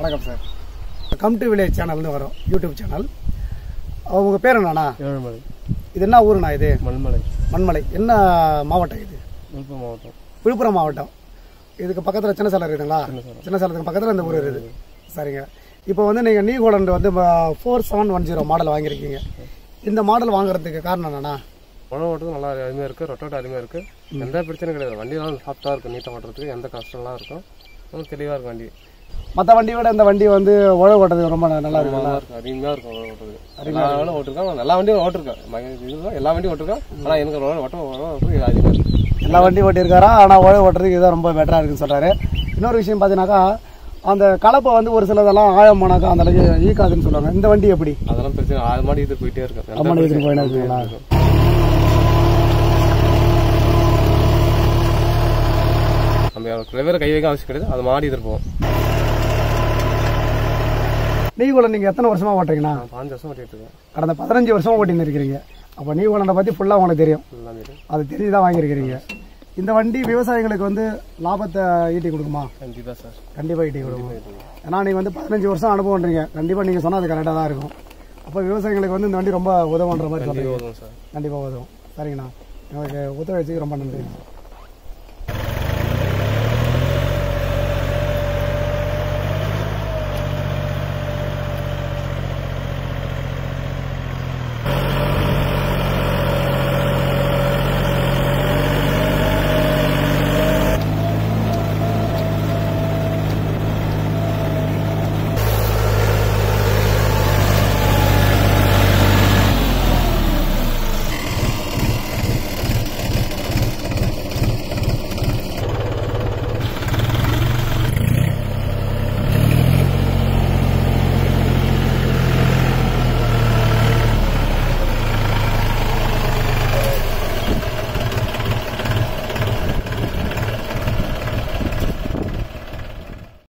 வணக்கம் sir come to village சேனல்னு வரும் யூடியூப் சேனல் உங்க பேர் என்னண்ணா ஏழுமலை இது என்ன ஊருண்ணா இது மண்மலை மண்மலை என்ன மாவட்டம் இது விழுப்புரம் மாவட்டம் விழுப்புரம் மாவட்டம் இதுக்கு பக்கத்தில் சின்ன சேலம் இருக்குதுங்களா சின்ன சேலம். சின்ன சேலத்துக்கு பக்கத்தில் இந்த ஊர் இருக்குது சரிங்க இப்போ வந்து நீங்கள் நீ ஹோலண்ட் வந்து four seven one zero model வாங்கியிருக்கீங்க இந்த மாடல் வாங்குறதுக்கு காரணம் என்னண்ணா உழவு ஓட்டுறது நல்லா அருமையாக இருக்குது ரொட்டோட் அருமையாக இருக்குது எந்த பிரச்சனையும் கிடையாது வண்டியெல்லாம் சாஃப்டாக இருக்கும் நீட்டாக ஓட்டுறதுக்கு எந்த கஷ்டம்லாம் இருக்கும் ரொம்ப தெளிவாக இருக்கும் வண்டி மற்ற வண்டியை விட இந்த வண்டி வந்து உழவு ஓட்டுறதுக்கு ரொம்ப நல்லா இருக்குங்களா நல்லா இருக்கும் அருமையாக இருக்கும் உழவு ஓட்டுறது எல்லா வேணும் ஓட்டிருக்கேன் எல்லா வண்டியும் ஓட்டிருக்கேன் மக- இதுதான் எல்லா வண்டியும் ஓட்டிருக்கேன் ஆனால் எனக்கு உழவு ஓட்டம் உழவு ஓட்டுறது இது அதிகமாக இருக்குது எல்லா வண்டியும் ஓட்டியிருக்காரா ஆனால் உழவு ஓட்டுறதுக்கு இதுதான் ரொம்ப பெட்டராக இருக்குன்னு சொல்கிறாரு இன்னொரு விஷயம் பார்த்தீங்கன்னாக்கா அந்த கலப்பை வந்து ஒரு சிலதெல்லாம் ஆழம் போனாக்கா அந்த அளவுக்கு ஈக்காதுன்னு சொல்லுவாங்க இந்த வண்டி எப்படி அதெல்லாம் பிரச்சனை ஆறு மாடி இது போயிட்டே இருக்கும் எந்த அம்மாடி இதுக்கு போயிட்டே பிரச்சனையும் இருக்குங்களா? இருக்கும். நம்ம கிளவர் கை வைக்க அவசியம் கிடையாது அது மாடி இருப்போம் நீகுளம் நீங்கள் எத்தனை வருஷமாக ஓட்டுறீங்கண்ணா நான் பாஞ்சு வருஷம் ஓட்டிட்டு இருக்கேன் கடந்த பதினஞ்சு வருஷமா ஓட்டின்னு இருக்கிறீங்க அப்போ நீகுளண்டை பற்றி ஃபுல்லாக உங்களுக்கு தெரியும் எல்லாம் தெரியும் அது தெரிஞ்சு தான் வாங்கியிருக்கிறீங்க இந்த வண்டி விவசாயிகளுக்கு வந்து லாபத்தை ஈட்டி கொடுக்குமா கண்டிப்பாக சார் கண்டிப்பாக ஈட்டி கொடுக்கும் ஏன்னா நீங்கள் வந்து பதினஞ்சு வருஷம் அனுபவம்ன்றீங்க கண்டிப்பாக நீங்கள் சொன்னால் அது கரெக்டாக தான் இருக்கும் அப்போ விவசாயிகளுக்கு வந்து இந்த வண்டி ரொம்ப உதவுன்ற மாதிரி சொல்கிறீங்க கண்டிப்பாக வரும் சார் கண்டிப்பாக உதவும் சரிங்கண்ணா எனக்கு ஒத்துழைச்சிக்கு ரொம்ப நன்றி